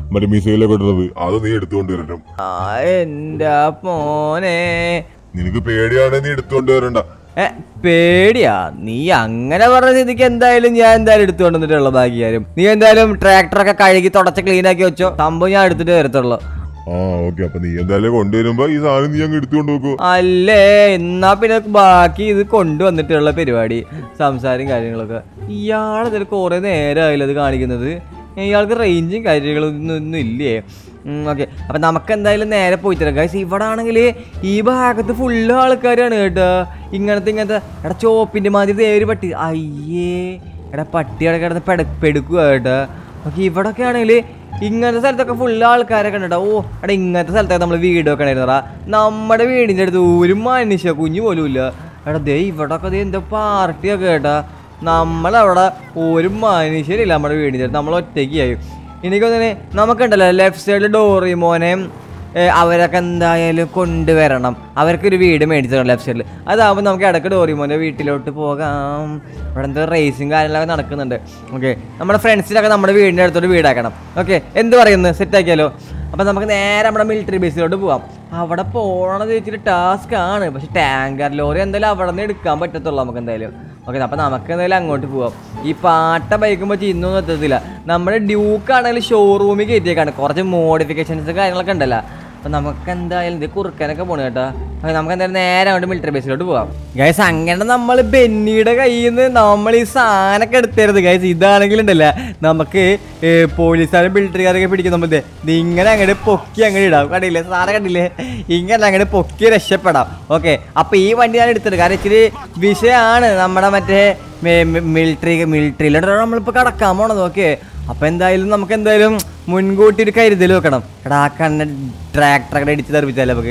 മറ്റേ മിസൈലൊക്കെ ഇടുന്നത് അത് നീ എടുത്തുകൊണ്ട് വരണം ആ എന്റെ മോനെ നിനക്ക് പേടിയാണെങ്കിൽ നീ എടുത്തുകൊണ്ട് വരണ്ട ഏ പേടിയാ നീ അങ്ങനെ പറഞ്ഞ സ്ഥിതിക്ക് എന്തായാലും ഞാൻ എന്തായാലും എടുത്തുകൊണ്ട് വന്നിട്ടുള്ള ഭാഗ്യാരും നീ എന്തായാലും ട്രാക്ടറൊക്കെ കഴുകി തുടച്ച് ക്ലീൻ ആക്കി വെച്ചോ സംഭവം ഞാൻ എടുത്തിട്ട് വരത്തുള്ളൂ ആ ഓക്കെ അപ്പൊ നീ എന്തായാലും കൊണ്ടുവരുമ്പോ ഈ സാധനം നീ അങ്ങ് എടുത്തുകൊണ്ട് നോക്കൂ അല്ലേ എന്നാ പിന്നെ ബാക്കി ഇത് കൊണ്ടുവന്നിട്ടുള്ള പരിപാടി സംസാരം കാര്യങ്ങളൊക്കെ ഇയാളതിൽ കുറെ നേരമായില്ല ഇത് കാണിക്കുന്നത് ഇയാൾക്ക് റേഞ്ചും കാര്യങ്ങളും ഒന്നും ഒന്നും ഇല്ലേ ഓക്കെ അപ്പം നമുക്ക് എന്തായാലും നേരെ പോയി തരാം ഗൈസ് ഇവിടെ ആണെങ്കിൽ ഈ ഭാഗത്ത് ഫുള്ള് ആൾക്കാരാണ് കേട്ടോ ഇങ്ങനത്തെ ഇങ്ങനത്തെ എടാ ചോപ്പിൻ്റെ മാതിരി ദേ ഒരു പട്ടി അയ്യേ എടാ പട്ടി അവിടെ കിടന്ന് പെട പെടുക്കുക കേട്ടോ ഓക്കെ ഇവിടൊക്കെ ആണെങ്കിൽ ഇങ്ങനത്തെ സ്ഥലത്തൊക്കെ ഫുള്ള് ആൾക്കാരൊക്കെ ഉണ്ട് ഓ എടാ ഇങ്ങനത്തെ സ്ഥലത്തൊക്കെ നമ്മൾ വീട് വെക്കണായിരുന്നടാ നമ്മുടെ വീടിൻ്റെ അടുത്ത് ഒരു മനുഷ്യ കുഞ്ഞു പോലും ഇല്ല എടാ ദേ ഇവിടൊക്കെ ദേ എന്താ പാർട്ടിയൊക്കെ കേട്ടാ നമ്മളവിടെ ഒരു മനുഷ്യരില്ല നമ്മുടെ വീടിൻ്റെ അടുത്ത് നമ്മൾ ഒറ്റയ്ക്കായി എനിക്കൊന്നെ നമുക്കുണ്ടല്ലോ ലെഫ്റ്റ് സൈഡിൽ ഡോറിമോനെ ഏ, അവരൊക്കെ എന്തായാലും കൊണ്ടുവരണം അവർക്കൊരു വീട് മേടിച്ചു ലെഫ്റ്റ് സൈഡിൽ അതാകുമ്പോൾ നമുക്ക് ഇടയ്ക്ക് ഡോറിമോൻ്റെ വീട്ടിലോട്ട് പോകാം ഇവിടെ എന്തോ റേസിങ് കാര്യങ്ങളൊക്കെ നടക്കുന്നുണ്ട് ഓക്കെ നമ്മുടെ ഫ്രണ്ട്സിനൊക്കെ നമ്മുടെ വീടിൻ്റെ അടുത്തോട്ട് വീടാക്കണം ഓക്കെ എന്ത് പറയുന്നു സെറ്റാക്കിയാലോ അപ്പം നമുക്ക് നേരെ നമ്മുടെ മിലിറ്ററി ബേസിലോട്ട് പോവാം അവിടെ പോകണത് വെച്ചിട്ട് ടാസ്ക് ആണ് പക്ഷെ ടാങ്കർ ലോറി എന്തായാലും അവിടെ നിന്ന് എടുക്കാൻ പറ്റത്തുള്ളൂ നമുക്ക് എന്തായാലും ഓക്കെ അപ്പം നമുക്ക് എന്തായാലും അങ്ങോട്ട് പോവാം ഈ പാട്ട ബൈക്കുമ്പോൾ ചിന്നൊന്നും എത്തത്തില്ല നമ്മുടെ ഡ്യൂക്ക് ആണെങ്കിൽ ഷോറൂമിൽ കയറ്റിയേക്കാണ് കുറച്ച് മോഡിഫിക്കേഷൻസ് കാര്യങ്ങളൊക്കെ ഉണ്ടല്ലോ അപ്പം നമുക്ക് എന്തായാലും ഇത് കുറുക്കാനൊക്കെ പോണു കേട്ടോ അപ്പം നമുക്ക് എന്തായാലും നേരെ അങ്ങോട്ട് മിലിറ്ററി ബേസിലോട്ട് പോവാം ഗൈസ് അങ്ങനെ നമ്മൾ ബെന്നിയുടെ കയ്യിൽ നിന്ന് നമ്മൾ ഈ സാധനമൊക്കെ എടുത്തരുത് ഗൈസ് ഇതാണെങ്കിലുണ്ടല്ല നമുക്ക് പോലീസുകാരും മിലിറ്ററിക്കാരൊക്കെ പിടിക്കുന്ന ഇത് ഇങ്ങനെ അങ്ങോട്ട് പൊക്കി അങ്ങോട്ട് ഇടാം കണ്ടില്ലേ സാധനം കണ്ടില്ലേ ഇങ്ങനെ അങ്ങോട്ട് പൊക്കി രക്ഷപ്പെടാം ഓക്കെ അപ്പോൾ ഈ വണ്ടി ഞാൻ എടുത്തിട്ട് കാരണം ഇച്ചിരി വിഷയമാണ് നമ്മുടെ മറ്റേ മിലിറ്ററി മിലിറ്ററിയിലോട്ട് നമ്മളിപ്പോൾ കടക്കാൻ പോണത് ഓക്കെ അപ്പൊ എന്തായാലും നമുക്ക് എന്തായാലും മുൻകൂട്ടി ഒരു കരുതൽ വെക്കണം എടാ ആ കണ്ണ ട്രാക്ടറൊക്കെ ഇടിച്ച് തെറിപ്പിച്ചാലോ നമുക്ക്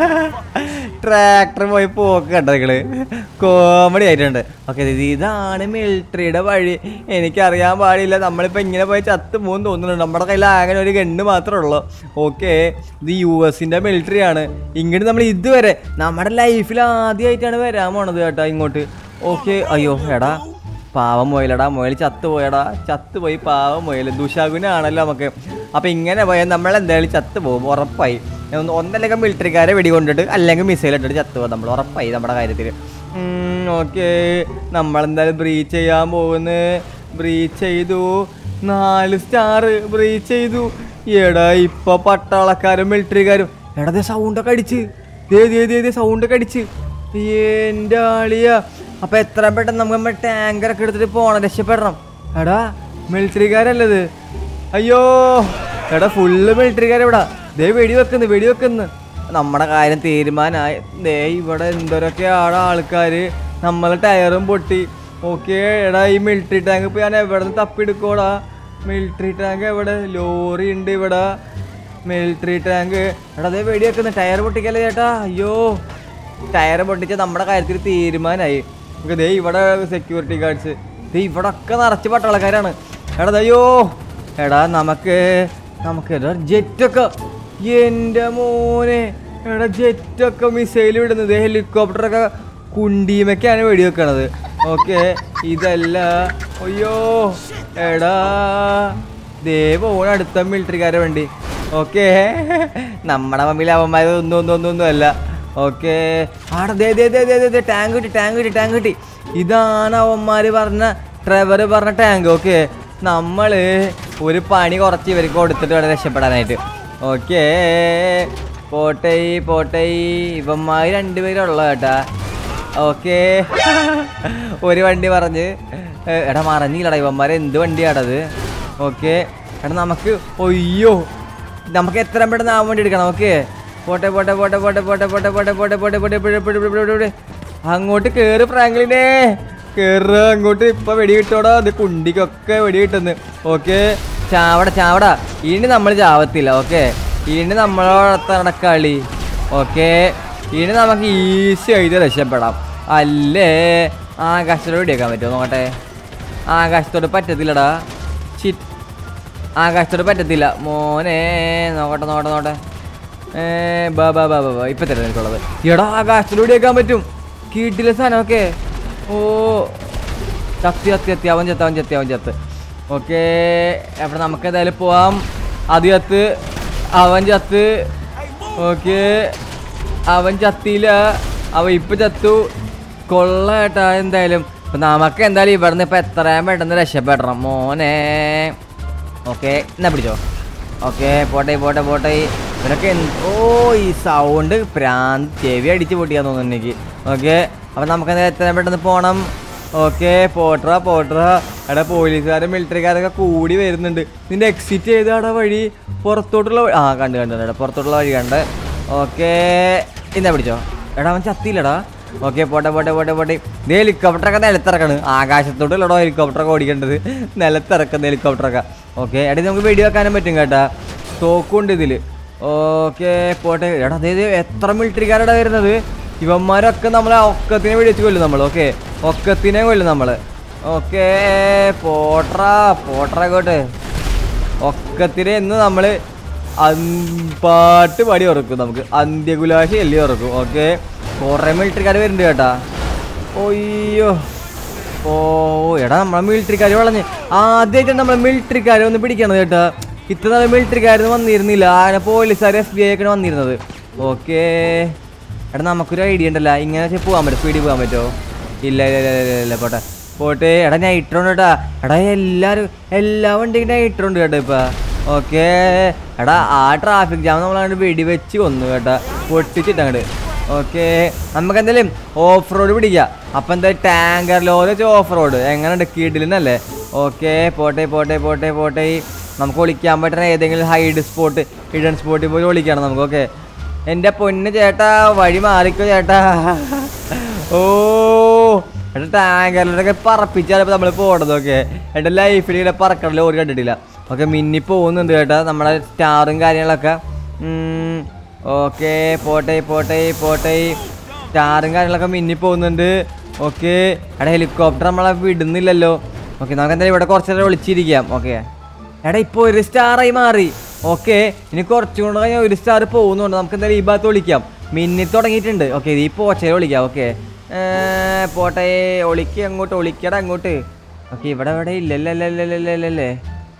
ട്രാക്ടർ പോയി പോക്ക് കണ്ടോ നിങ്ങള് കോമഡി ആയിട്ടുണ്ട് ഓക്കെ ഇതാണ് മിലിറ്ററിയുടെ വഴി എനിക്കറിയാൻ പാടില്ല നമ്മളിപ്പോൾ ഇങ്ങനെ പോയി ചത്ത് പോകുന്നു തോന്നുന്നുണ്ട് നമ്മുടെ കയ്യിൽ അങ്ങനെ ഒരു ഗണ്ണ് മാത്രമേ ഉള്ളൂ ഓക്കെ ഇത് യു എസിൻ്റെ മിലിറ്ററി ആണ് ഇങ്ങോട്ട് നമ്മൾ ഇതുവരെ നമ്മുടെ ലൈഫിൽ ആദ്യമായിട്ടാണ് വരാൻ പോണത് കേട്ടോ ഇങ്ങോട്ട് ഓക്കെ അയ്യോ എടാ പാവം മുയലടാ മുയൽ ചത്തുപോയടാ ചത്തുപോയി പാവം മുയൽ ദുശാകുനാണല്ലോ നമുക്ക് അപ്പം ഇങ്ങനെ പോയാൽ നമ്മൾ എന്തായാലും ചത്തുപോകും ഉറപ്പായി ഒന്ന് ഒന്നല്ലെങ്കിൽ മിലിറ്ററിക്കാരെ വെടികൊണ്ടിട്ട് അല്ലെങ്കിൽ മിസൈൽ ഇട്ടിട്ട് ചത്തുപോകും നമ്മൾ ഉറപ്പായി നമ്മുടെ കാര്യത്തിൽ ഓക്കെ നമ്മളെന്തായാലും ബ്രീച്ച് ചെയ്യാൻ പോകുന്നു ബ്രീച്ച് ചെയ്തു നാല് സ്റ്റാർ ബ്രീച്ച് ചെയ്തു എടാ ഇപ്പൊ പട്ടാളക്കാരും മിലിറ്ററിക്കാരും എടാ ദേ സൗണ്ടൊക്കെ അടിച്ച് ദേ ദേ ദേ ദേ സൗണ്ടൊക്കെ അടിച്ച് എൻ്റെ ആളിയ അപ്പൊ എത്ര പെട്ടെന്ന് നമുക്ക് നമ്മുടെ ടാങ്കറൊക്കെ എടുത്തിട്ട് പോണം രക്ഷപ്പെടണം എടാ മിലിറ്ററിക്കാരല്ലത് അയ്യോ എടാ ഫുള്ള് മിലിറ്ററിക്കാരെവിടാ ദേ വെടി വെക്കുന്നു വെടി വെക്കുന്നു നമ്മുടെ കാര്യം തീരുമാനമായി ദേ ഇവിടെ എന്തോരൊക്കെയാണ് ആൾക്കാര് നമ്മളെ ടയറും പൊട്ടി ഓക്കെ എടാ ഈ മിലിറ്ററി ടാങ്ക് ഇപ്പൊ ഞാൻ എവിടെ നിന്ന് തപ്പിയെടുക്കോടാ മിലിറ്ററി ടാങ്ക് എവിടെ ലോറി ഉണ്ട് ഇവിടെ മിലിറ്ററി ടാങ്ക് എടാ അതേ വെടി വെക്കുന്നു ടയർ പൊട്ടിക്കല്ലേ ചേട്ടാ അയ്യോ ടയർ പൊട്ടിച്ച നമ്മുടെ കാര്യത്തിൽ തീരുമാനമായി നമുക്ക് ദേ ഇവിടെ സെക്യൂരിറ്റി ഗാർഡ്സ് ദേ ഇവിടെ ഒക്കെ നിറച്ച് പട്ടാളക്കാരാണ് എടാ ദേ അയ്യോ എടാ നമുക്ക് നമുക്ക് എടാ ജെറ്റൊക്കെ എൻ്റെ മോനെ എടാ ജെറ്റൊക്കെ മിസൈൽ വിടുന്നത് ഹെലികോപ്റ്ററൊക്കെ കുണ്ടീമൊക്കെയാണ് വെടിവെക്കണത് ഓക്കെ ഇതല്ല അയ്യോ എടാ ദേ പോണ അടുത്ത മിലിറ്ററിക്കാരെ വേണ്ടി ഓക്കെ നമ്മുടെ മമ്മിൽ അവന്മാർ ഒന്നും ഒന്നും ഒന്നും ഒന്നും അല്ല ഓക്കെ ആടെ ദേ ദേ ദേ ദേ ദേ ദേ ടാങ്ക് കിട്ടി ടാങ്ക് കിട്ടി ടാങ്ക് കിട്ടി ഇതാണ് അവന്മാർ പറഞ്ഞ ട്രെവർ പറഞ്ഞ ടാങ്ക് ഓക്കെ നമ്മൾ ഒരു പണി കുറച്ച് ഇവർക്ക് കൊടുത്തിട്ട് വേണം രക്ഷപ്പെടാനായിട്ട് ഓക്കെ പോട്ടെ പോട്ടെ ഇവന്മാർ രണ്ടുപേരുള്ള കേട്ടാ ഓക്കെ ഒരു വണ്ടി പറഞ്ഞ് ഏ, എടാ മറഞ്ഞില്ലടാ ഇവന്മാരെ എന്ത് വണ്ടിയാടത് ഓക്കെ എടാ നമുക്ക് ഒയ്യോ നമുക്ക് എത്ര പെട്ടെന്ന് ആ വണ്ടി എടുക്കണം ഓക്കെ പോട്ടെ പോട്ടെ പോട്ടെ പോട്ടെ പോട്ടെ പോട്ടെ പോട്ടെ പോട്ടെ പോട്ടെ പോട്ടെ പോട്ടെ പോട്ടെ പോട്ടെ പോട്ടെ അങ്ങോട്ട് കേറ് ഫ്രാങ്ക്ലിനെ കേറ് അങ്ങോട്ട് ഇപ്പൊ വെടി കിട്ടോടാ അത് കുണ്ടിക്കൊക്കെ വെടി കിട്ടുന്നു ഓക്കെ ചാവട ചാവട ഇനി നമ്മൾ ചാവത്തില്ല ഓക്കെ ഇനി നമ്മളോടത്താണ് കളി ഓക്കെ ഇനി നമുക്ക് ഈസി ആയിട്ട് രക്ഷപ്പെടാം അല്ലേ ആകാശത്തോട് വെടിയേക്കാൻ പറ്റുമോ നോക്കട്ടെ ആകാശത്തോട് പറ്റത്തില്ലടാ ചിറ്റ് ആകാശത്തോട് പറ്റത്തില്ല മോനെ നോക്കട്ടെ നോക്കട്ടെ നോക്കട്ടെ ഏ ബാ ബാ ബാ ബാ ബാ ഇപ്പൊ തരാം എനിക്കുള്ളത് എടാ ആകാശത്തോട് വെക്കാൻ പറ്റും കീട്ടിലെ സാധനം ഓക്കെ ഓ ചത്തി ചത്തി ചത്തി അവൻ ചത്ത് അവൻ ചത്തി അവൻ ചത്ത് ഓക്കെ അവിടെ നമുക്ക് എന്തായാലും പോവാം അത് ചത്ത് അവൻ ചത്ത് ഓക്കെ അവൻ ചത്തിയില്ല അവൻ ഇപ്പൊ ചത്തു കൊള്ളേട്ടാ എന്തായാലും ഇപ്പൊ നമുക്ക് എന്തായാലും ഇവിടുന്ന് ഇപ്പൊ എത്രയും പെട്ടെന്ന് രക്ഷപ്പെടണം മോനെ ഓക്കെ എന്നാ പിടിച്ചോ ഓക്കെ പോട്ടെ പോട്ടെ പോട്ടെ ഇവരൊക്കെ എന്ത്- ഓ ഈ സൗണ്ട് പ്രാന്ത് ചെവി അടിച്ച് പൊട്ടിക്കാൻ തോന്നുന്നു എനിക്ക് ഓക്കെ അപ്പം നമുക്ക് എന്തായാലും എത്രയും പെട്ടെന്ന് പോകണം ഓക്കെ പോട്ര പോട്ര എടാ പോലീസുകാരും മിലിറ്ററിക്കാരൊക്കെ കൂടി വരുന്നുണ്ട് നിന്റെ എക്സിറ്റ് ചെയ്താടാ വഴി പുറത്തോട്ടുള്ള വഴി ആ കണ്ട് കണ്ട് കണ്ട് പുറത്തോട്ടുള്ള വഴി കണ്ട് ഓക്കെ ഇന്നാ പിടിച്ചോ എടാ അവൻ ചത്തിയില്ലടാ ഓക്കെ പോട്ടെ പോട്ടെ പോട്ടെ പോട്ടെ ഇത് ഹെലികോപ്റ്ററൊക്കെ നിലത്തിറക്കാണ് ആകാശത്തോട്ടുള്ളടോ ഹെലികോപ്റ്ററൊക്കെ ഓടിക്കേണ്ടത് നിലത്തിറക്കുന്ന ഹെലികോപ്റ്ററൊക്കെ ഓക്കെ എടാ ഇത് നമുക്ക് വെടി വെക്കാനും പറ്റും കേട്ടാ തോക്കുണ്ട് ഇതിൽ ഓക്കെ പോട്ടെ എടാ അതായത് എത്ര മിലിറ്ററിക്കാരുടെ വരുന്നത് ഇവന്മാരൊക്കെ നമ്മളെ ഒക്കത്തിനെ വെടിവെച്ച് കൊല്ലും നമ്മൾ ഓക്കെ ഒക്കത്തിനെ കൊല്ലും നമ്മൾ ഓക്കെ പോട്രാ പോട്രാ കോട്ടെ ഒക്കത്തിനെ എന്ന് നമ്മൾ പാട്ട് പാടി ഉറക്കും നമുക്ക് അന്ത്യകുലാശി എല്ലി ഉറക്കും ഓക്കെ കുറേ മിലിറ്ററിക്കാർ വരുന്നുണ്ട് കേട്ടാ ഒയ്യോ ഓ എടാ നമ്മളെ മിലിറ്ററിക്കാർ വളഞ്ഞ് ആദ്യമായിട്ട് നമ്മളെ മിലിറ്ററിക്കാരെ ഒന്ന് പിടിക്കണത് കേട്ടാ ഇത്ര നാളെ മിലിറ്ററിക്കാരൊന്നും വന്നിരുന്നില്ല ആനെ പോലീസുകാർ എഫ് ബി ഐ ഒക്കെ വന്നിരുന്നത് ഓക്കെ എടാ നമുക്കൊരു ഐഡിയ ഉണ്ടല്ലോ ഇങ്ങനെ വെച്ചാൽ പോകാൻ പറ്റും സ്പീഡിൽ പോകാൻ പറ്റുമോ ഇല്ല ഇല്ല ഇല്ല ഇല്ല ഇല്ല പോട്ടെ പോട്ടെ എടാ നൈട്രോ ഉണ്ട് കേട്ടാ എടാ എല്ലാരും എല്ലാ വണ്ടിക്കും നൈട്രോ ഉണ്ട് കേട്ടോ ഇപ്പൊ ഓക്കെ എടാ ആ ട്രാഫിക് ജാം നമ്മളങ്ങോട്ട് വെടിവെച്ച് കൊന്നു കേട്ടാ പൊട്ടിച്ചിട്ട് അങ്ങോട്ട് ഓക്കെ നമുക്ക് എന്തായാലും ഓഫ് റോഡ് പിടിക്കാം അപ്പം എന്താ ടാങ്കർ ലോറി വെച്ച് ഓഫ് റോഡ് എങ്ങനെയുണ്ട് കീടിലെന്നല്ലേ ഓക്കെ പോട്ടെ പോട്ടെ പോട്ടെ പോട്ടെ നമുക്ക് ഒളിക്കാൻ പറ്റുന്ന ഏതെങ്കിലും ഹൈഡ് സ്പോട്ട് ഹിഡൻ സ്പോട്ടിൽ പോയി ഒളിക്കണം നമുക്ക് ഓക്കെ എൻ്റെ പൊന്ന് ചേട്ടാ വഴി മാറിക്കോ ചേട്ടാ ഓ എന്റെ ടാങ്കറിലൊക്കെ പറപ്പിച്ചാണ് ഇപ്പൊ നമ്മൾ പോണത് ഓക്കെ എന്റെ ലൈഫിൽ ഇങ്ങനെ പറക്കണ ലോറി കണ്ടിട്ടില്ല ഓക്കെ മിന്നി പോകുന്നുണ്ട് കേട്ടാ നമ്മുടെ സ്റ്റാറും കാര്യങ്ങളൊക്കെ ഓക്കെ പോട്ടെ പോട്ടെ പോട്ടെ സ്റ്റാറും കാര്യങ്ങളൊക്കെ മിന്നി പോകുന്നുണ്ട് ഓക്കെ എടാ ഹെലികോപ്റ്റർ നമ്മളെ വിടുന്നില്ലല്ലോ ഓക്കെ നമുക്ക് എന്തായാലും ഇവിടെ കുറച്ച് നേരം വിളിച്ചിരിക്കാം ഓക്കെ എടാ ഇപ്പോൾ ഒരു സ്റ്റാറായി മാറി ഓക്കെ ഇനി കുറച്ചും കൂടെ കഴിഞ്ഞാൽ ഒരു സ്റ്റാർ പോകുന്നുണ്ട് നമുക്ക് എന്തായാലും ഈ ഭാഗത്ത് വിളിക്കാം മിന്നി തുടങ്ങിയിട്ടുണ്ട് ഓക്കെ ഈ പോച്ചയെ വിളിക്കാം ഓക്കെ പോട്ടെ ഒളിക്ക് അങ്ങോട്ട് ഒളിക്കട അങ്ങോട്ട് ഓക്കെ ഇവിടെ ഇവിടെ ഇല്ലല്ലേ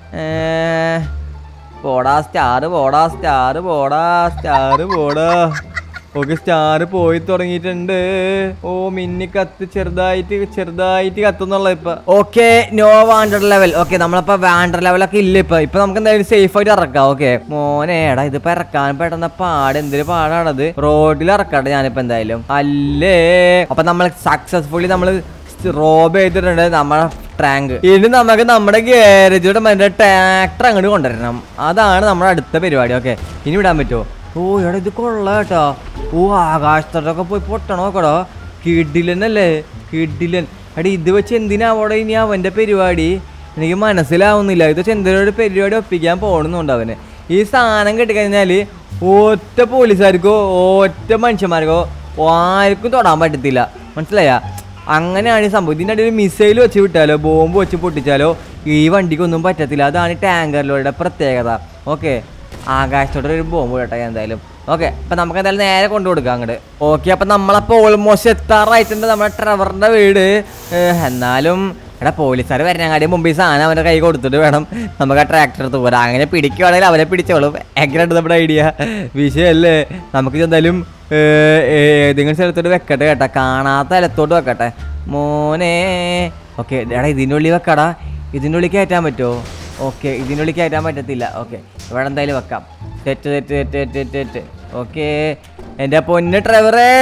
പോടാ സ്റ്റാർ പോടാ സ്റ്റാർ പോടാ സ്റ്റാർ പോടാ ഓക്കെ സ്റ്റാർ പോയി തുടങ്ങിയിട്ടുണ്ട് ഓ മിന്നി കത്ത് ചെറുതായിട്ട് ചെറുതായിട്ട് കത്തുന്നുള്ള ഇപ്പൊ okay no wanted level okay നമ്മളിപ്പോ വാണ്ടർ ലെവലൊക്കെ ഇല്ല ഇപ്പൊ ഇപ്പൊ നമുക്ക് എന്തായാലും സേഫ് ആയിട്ട് ഇറക്കാം ഓക്കെ മോനെ എടാ ഇതിപ്പോ ഇറക്കാൻ പെട്ടെന്ന പാട് എന്തൊരു പാടാണത് റോഡിൽ ഇറക്കട്ടെ ഞാനിപ്പോ എന്തായാലും അല്ലേ അപ്പൊ നമ്മൾ സക്സസ്ഫുള്ളി നമ്മൾ റോബ് ചെയ്തിട്ടുണ്ട് നമ്മളെ ടാങ്ക് ഇനി നമുക്ക് നമ്മുടെ ഗ്യാരേജിയുടെ മറ്റേ ട്രാക്ടർ അങ്ങോട്ട് കൊണ്ടുവരണം അതാണ് നമ്മുടെ അടുത്ത പരിപാടി ഓക്കെ ഇനി വിടാൻ പറ്റുമോ ഓ എടാ ഇത് കൊള്ളാം കേട്ടോ ഓ ആകാശത്തോട്ടൊക്കെ പോയി പൊട്ടണോക്കടോ കിഡിലനല്ലേ കിഡിലൻ എടാ ഇത് വെച്ച് എന്തിനാ അവിടെ ഇനി അവൻ്റെ പരിപാടി എനിക്ക് മനസ്സിലാവുന്നില്ല ഇത് വെച്ച് എന്തെങ്കിലും ഒരു പരിപാടി ഒപ്പിക്കാൻ പോകണമെന്നുണ്ട് അവന് ഈ സാധനം കിട്ടിക്കഴിഞ്ഞാൽ ഒറ്റ പോലീസുകാർക്കോ ഒറ്റ മനുഷ്യന്മാർക്കോ ആർക്കും തൊടാൻ പറ്റത്തില്ല മനസ്സിലായ അങ്ങനെയാണ് ഈ സംഭവം ഇതിൻ്റെ ഇടയിൽ മിസൈൽ വെച്ച് വിട്ടാലോ ബോംബ് വെച്ച് പൊട്ടിച്ചാലോ ഈ വണ്ടിക്കൊന്നും പറ്റത്തില്ല അതാണ് ടാങ്കറിലോയുടെ പ്രത്യേകത ഓക്കെ ആകാശത്തോടെ ഒരു ബോംബ് കേട്ടോ എന്തായാലും ഓക്കെ അപ്പം നമുക്ക് എന്തായാലും നേരെ കൊണ്ടു കൊടുക്കാം അങ്ങോട്ട് ഓക്കെ അപ്പം നമ്മളപ്പോൾ ഓൾമോസ്റ്റ് എത്താറായിട്ടുണ്ട് നമ്മുടെ ട്രവറിൻ്റെ വീട് ഏഹ്, എന്നാലും എടാ പോലീസുകാർ വരണങ്ങാടി മുമ്പ് ഈ സാധനം അവൻ്റെ കൈ കൊടുത്തിട്ട് വേണം നമുക്ക് ആ ട്രാക്ടർ എടുത്ത് പോരാ അങ്ങനെ പിടിക്കുവാണെങ്കിൽ അവരെ പിടിച്ചോളും എങ്ങനെയുണ്ട് നമ്മുടെ ഐഡിയ വിഷയമല്ലേ നമുക്ക് എന്തായാലും ഏഹ്, ഏതെങ്കിലും സ്ഥലത്തോട്ട് വെക്കട്ടെ കേട്ടാ കാണാത്ത സ്ഥലത്തോട്ട് വെക്കട്ടെ മോനെ ഓക്കെ എടാ ഇതിൻ്റെ ഉള്ളിൽ വെക്കടാ ഇതിൻ്റെ ഉള്ളിൽ കയറ്റാൻ പറ്റുമോ ഓക്കെ ഇതിൻ്റെ ഉള്ളിൽ കയറ്റാൻ പറ്റത്തില്ല ഓക്കെ ഇവിടെ എന്തായാലും വെക്കാം തെറ്റ് തെറ്റ് തെറ്റ് തെറ്റ് തെറ്റ് ഓക്കെ എൻ്റെ പൊന്ന് ഡ്രൈവറേ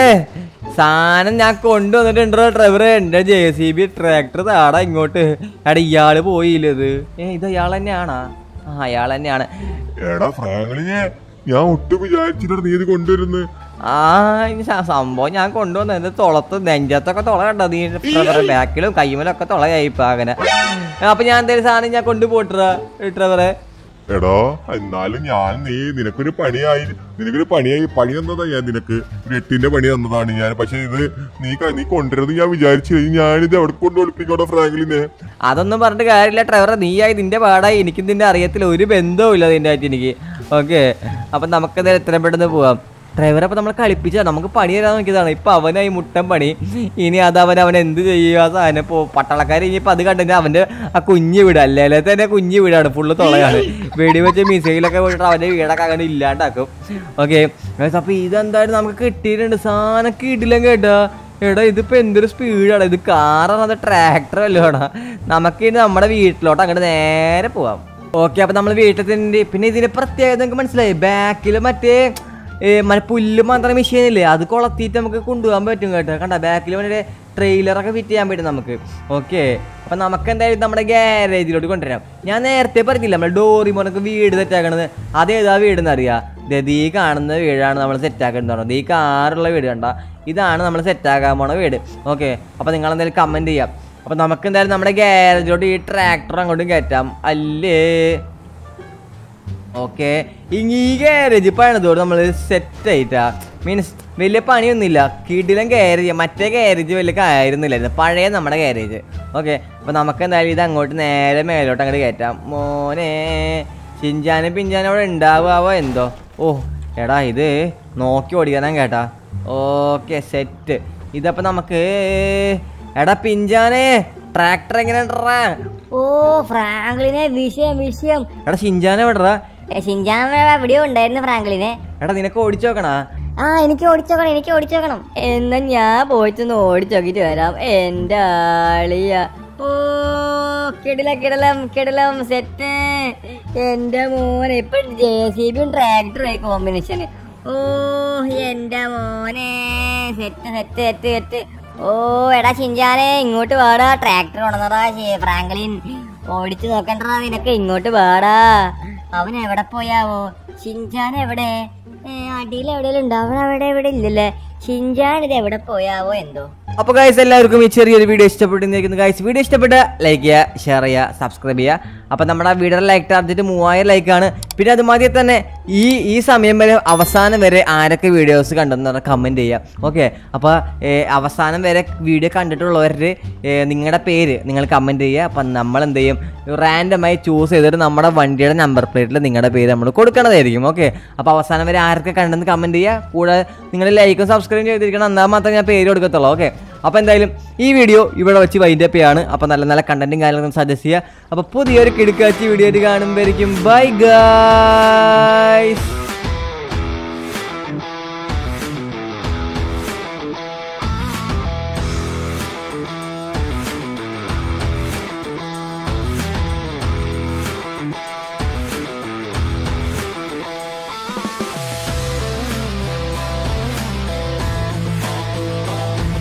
സാധനം ഞാൻ കൊണ്ടുവന്നിട്ടുണ്ടോ ഡ്രൈവറെ എൻ്റെ ജെ സി ബി ട്രാക്ടർ താടാ ഇങ്ങോട്ട് എടാ ഇയാള് പോയില്ലത് ഏ ഇത് അയാൾ തന്നെയാണാ ആ അയാൾ തന്നെയാണ് എടാ ഫ്രാങ്ക്ലിനെ ഞാൻ ഒട്ടും വിചാരിച്ചിട്ട് നീ ഇത് കൊണ്ടുവരുന്നു ആ ഇനി സ- സംഭവം ഞാൻ കൊണ്ടുവന്നത് എന്റെ തുളത്ത് നെഞ്ചത്തൊക്കെ തുള കണ്ടോ നീ ബാക്കിലും കൈമലൊക്കെ തുളയായിപ്പോ അങ്ങനെ അപ്പൊ ഞാൻ എന്തായാലും സാധനം ഞാൻ കൊണ്ടുപോട്ടാ ഡ്രൈവറെ എടാ എന്നാലും ഞാൻ നീ നിനക്കൊരു പണിയായി നിനക്കൊരു പണിയായി പണി തന്നതാ ഞാൻ നിനക്ക് ഒരു എട്ടിന്റെ പണി തന്നതാണ് ഞാൻ പക്ഷെ ഇത് നീ ക- നീ കൊണ്ടുവരുന്നത് ഞാൻ വിചാരിച്ചു ഞാനിത് എവിടെ കൊണ്ട് ഒളിപ്പിക്കോട്ടെ ഫ്രാങ്ക്ലിനെ അതൊന്നും പറഞ്ഞിട്ട് കാര്യമില്ല ഡ്രൈവറെ നീയായി നിന്റെ പാടായി എനിക്കും നിന്റെ അറിയത്തില്ല ഒരു ബന്ധവും ഇല്ല നിന്റെ ആയിട്ട് എനിക്ക് ഓക്കെ അപ്പം നമുക്ക് എന്തായാലും എത്രയും പെട്ടെന്ന് പോവാം ഡ്രൈവറെ അപ്പോൾ നമ്മൾ കളിപ്പിച്ചാൽ നമുക്ക് പണി തരാൻ നോക്കിയതാണ് ഇപ്പം അവനായി മുട്ടൻ പണി ഇനി അത് അവൻ അവൻ എന്ത് ചെയ്യുക ആ സാധനം ഇപ്പോൾ പട്ടാളക്കാർ ഇനിയിപ്പോൾ അത് കണ്ടിട്ട് അവൻ്റെ ആ കുഞ്ഞ് വീട് അല്ലേ തന്നെ കുഞ്ഞ് വീടാണ് ഫുള്ള് തുളയാണ് വെടി വെച്ച് മിസൈലൊക്കെ പോയിട്ട് അവൻ്റെ വീടൊക്കെ അങ്ങനെ ഇല്ലാണ്ടാക്കും ഓക്കെ അപ്പോൾ ഇതെന്തായാലും നമുക്ക് കിട്ടിയിട്ടുണ്ട് സാധനം കിടിലം കേട്ടോ എടാ ഇതിപ്പോ എന്തൊരു സ്പീഡാണ് ഇത് കാറാണ് അത് ട്രാക്ടർ അല്ലോടാ നമുക്ക് ഇനി നമ്മുടെ വീട്ടിലോട്ട് അങ്ങോട്ട് നേരെ പോവാം ഓക്കെ അപ്പൊ നമ്മൾ വീട്ടിൽ തന്നെ പിന്നെ ഇതിന്റെ പ്രത്യേകത നിങ്ങൾക്ക് മനസ്സിലായി ബാക്കിൽ മറ്റേ ഏ, മറ്റേ പുല്ല് മാത്രം മെഷീൻ ഇല്ലേ അത് കൊളത്തിയിട്ട് നമുക്ക് കൊണ്ടുപോകാൻ പറ്റും കേട്ടോ കണ്ട ബാക്കിൽ മറ്റേ ട്രെയിലറൊക്കെ ഫിറ്റ് ചെയ്യാൻ പറ്റും നമുക്ക് ഓക്കെ അപ്പൊ നമുക്ക് എന്തായാലും നമ്മുടെ ഗ്യാരേജിലോട്ട് കൊണ്ടുവരാം ഞാൻ നേരത്തെ പറഞ്ഞില്ല നമ്മുടെ ഡോറിമോനൊക്കെ വീട് സെറ്റാക്കണത് അതേതാ വീടെന്ന് അറിയാം ദേ ഈ കാണുന്ന വീടാണ് നമ്മൾ സെറ്റാക്കേണ്ടത് പറഞ്ഞത് ഈ കാറുള്ള വീട് കണ്ട ഇതാണ് നമ്മൾ സെറ്റാക്കാൻ പോണ വീട് ഓക്കെ അപ്പോൾ നിങ്ങൾ എന്തായാലും കമൻറ്റ് ചെയ്യാം അപ്പോൾ നമുക്ക് എന്തായാലും നമ്മുടെ ഗ്യാരേജിലോട്ട് ഈ ട്രാക്ടർ അങ്ങോട്ടും കയറ്റാം അല്ലേ ഓക്കെ ഈ ഗ്യാരേജ് പണിതോട് നമ്മൾ സെറ്റ് ആയിട്ടാ മീൻസ് വലിയ പണിയൊന്നുമില്ല കിടിലം ഗ്യാരേജ് മറ്റേ ഗ്യാരേജ് വലിയ കാര്യമൊന്നുമില്ലായിരുന്നു പഴയ നമ്മുടെ ഗ്യാരേജ് ഓക്കെ അപ്പോൾ നമുക്ക് എന്തായാലും ഇത് അങ്ങോട്ട് നേരെ മേലോട്ട് അങ്ങോട്ട് കയറ്റാം മോനെ ചിഞ്ചാനും പിഞ്ചാനും അവിടെ ഉണ്ടാവാവോ എന്തോ ഓ എടാ ഇത് നോക്കി ഓടിക്കാനാ കേട്ടാ ഓക്കെ സെറ്റ് ഇതപ്പോൾ നമുക്ക് എടാ പിഞ്ചാനെ ട്രാക്ടർ എങ്ങനെ ഉണ്ടെടാ? ഓ ഫ്രാങ്ക്ലിനെ വിഷയം വിഷയം എടാ ഷിഞ്ചാനെ വിടറാ ഏ, ഷിൻചാൻ എവിടെയോ ഉണ്ടായിരുന്നു ഫ്രാങ്ക്ലിനെ എടാ നിനക്ക് ഓടിച്ചു നോക്കണാ ആ എനിക്ക് ഓടിച്ചോക്കണം എനിക്ക് ഓടിച്ചോക്കണം എന്നാ ഞാൻ പോയിട്ടൊന്ന് ഓടിച്ചോക്കിട്ട് വരാം എന്റെ ആളിയ ഓ കിടല കിടലം കിടലം സെറ്റ് എന്റെ മോനെ ഇപ്പൊ ജെ സി ബിയും ട്രാക്ടറും ആയി കോമ്പിനേഷന് ഓ എന്റെ മോനെ സെറ്റ് സെറ്റ് സെറ്റ് സെറ്റ് ഓ എടാ ചിഞ്ചാനെ ഇങ്ങോട്ട് വാടാ ട്രാക്ടർ ഉണന്നടാ ഫ്രാങ്ക്ലിൻ ഓടിച്ചു നോക്കണ്ടടാ നിനക്ക് ഇങ്ങോട്ട് വാടാ അവൻ എവിടെ പോയാവോ ചിഞ്ചാൻ എവിടെ ഏ, അടിയിൽ എവിടെയെങ്കിലും ഉണ്ടോ അവൻ അവിടെ എവിടെ ഇല്ലല്ലേ ചിഞ്ചാൻ ഇത് എവിടെ പോയാവോ എന്തോ അപ്പോൾ ഗൈസ് എല്ലാവർക്കും ഈ ചെറിയൊരു വീഡിയോ ഇഷ്ടപ്പെട്ടിരിക്കുന്നു ഗൈസ് വീഡിയോ ഇഷ്ടപ്പെട്ട ലൈക്ക് ചെയ്യുക ഷെയർ ചെയ്യുക സബ്സ്ക്രൈബ് ചെയ്യുക അപ്പോൾ നമ്മുടെ വീഡിയോ ലൈക്ക് ടാർജറ്റ് മൂവായിരം ലൈക്കാണ് പിന്നെ അതുമാതിരി തന്നെ ഈ ഈ സമയം വരെ അവസാനം വരെ ആരൊക്കെ വീഡിയോസ് കണ്ടെന്ന് പറഞ്ഞാൽ കമൻറ്റ് ചെയ്യുക ഓക്കെ അപ്പോൾ അവസാനം വരെ വീഡിയോ കണ്ടിട്ടുള്ളവർ നിങ്ങളുടെ പേര് നിങ്ങൾ കമൻറ്റ് ചെയ്യുക അപ്പം നമ്മൾ എന്ത് ചെയ്യും റാൻഡമായി ചൂസ് ചെയ്തിട്ട് നമ്മുടെ വണ്ടിയുടെ നമ്പർ പ്ലേറ്റിൽ നിങ്ങളുടെ പേര് നമ്മൾ കൊടുക്കണതായിരിക്കും ഓക്കെ അപ്പോൾ അവസാനം വരെ ആരൊക്കെ കണ്ടെന്ന് കമൻറ്റ് ചെയ്യുക കൂടാതെ നിങ്ങൾ ലൈക്കും സബ്സ്ക്രൈബ് ചെയ്തിരിക്കണം എന്നാൽ മാത്രമേ ഞാൻ പേര് കൊടുക്കത്തുള്ളൂ ഓക്കെ അപ്പോൾ എന്തായാലും ഈ വീഡിയോ ഇവിടെ വെച്ച് വൈൻഡപ്പ് ചെയ്യാണ് അപ്പോൾ നല്ല നല്ല കണ്ടന്റും കാര്യങ്ങളും സജസ്റ്റ് ചെയ്യുക അപ്പോൾ പുതിയൊരു കിടുക്കാച്ചി വീഡിയോ ആയിട്ട് കാണുമ്പോഴേക്കും ബൈ ഗാ